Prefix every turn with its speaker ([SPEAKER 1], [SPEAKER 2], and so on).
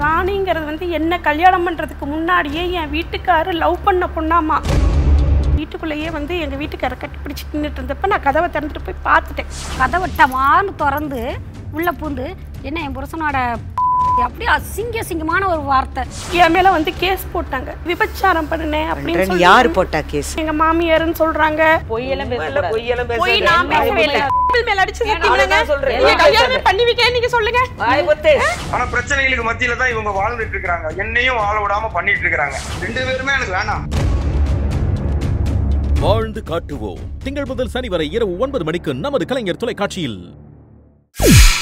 [SPEAKER 1] ராணிங்கிறது வந்து என்ன கல்யாணம் பண்ணுறதுக்கு முன்னாடியே என் வீட்டுக்காரர் லவ் பண்ண பொண்ணாமா வீட்டுக்குள்ளேயே வந்து எங்கள் வீட்டுக்காரரை கட்டிப்பிடிச்சு நின்றுட்டு இருந்தப்ப நான் கதவை திறந்துட்டு போய் பார்த்துட்டேன்
[SPEAKER 2] கதவை டமான்னு திறந்து உள்ள பூந்து என்ன என் புருஷனோட அப்படியே அசிங்க அசிங்கமான ஒரு வார்த்தை
[SPEAKER 1] என் மேலே வந்து கேஸ் போட்டாங்க விபச்சாரம் பண்ணினேன் அப்படின்னு
[SPEAKER 3] பண்றேன்னு
[SPEAKER 1] சொல்லி
[SPEAKER 3] யாரு போட்டா கேஸ்
[SPEAKER 1] எங்க மாமியாருன்னு சொல்றாங்க
[SPEAKER 4] பொய்யெல்லாம் பேசக்கூடாது
[SPEAKER 3] பொய்யெல்லாம்
[SPEAKER 1] போய் நான் பேசவே இல்லை உங்கள் மேல அடிச்சு சத்தியம்
[SPEAKER 4] அவ்வளவுதான்
[SPEAKER 1] பண்ணுங்க.
[SPEAKER 4] சொல்றேன்.
[SPEAKER 1] நீங்க கல்யாணமே பண்ணி வைக்க நீங்க சொல்லுங்க
[SPEAKER 4] வாய் பொத்து
[SPEAKER 5] ஆனா பிரச்சனைகளுக்கு மத்தியில தான் இவங்க வாழ்ந்துட்டு இருக்காங்க என்னையும் வாழ விடாம பண்ணிட்டு இருக்காங்க ரெண்டு பேருமே எனக்கு வேணாம்
[SPEAKER 6] வாழ்ந்து காட்டுவோம் திங்கள் முதல் சனி வரை இரவு ஒன்பது மணிக்கு நமது கலைஞர் தொலைக்காட்சியில்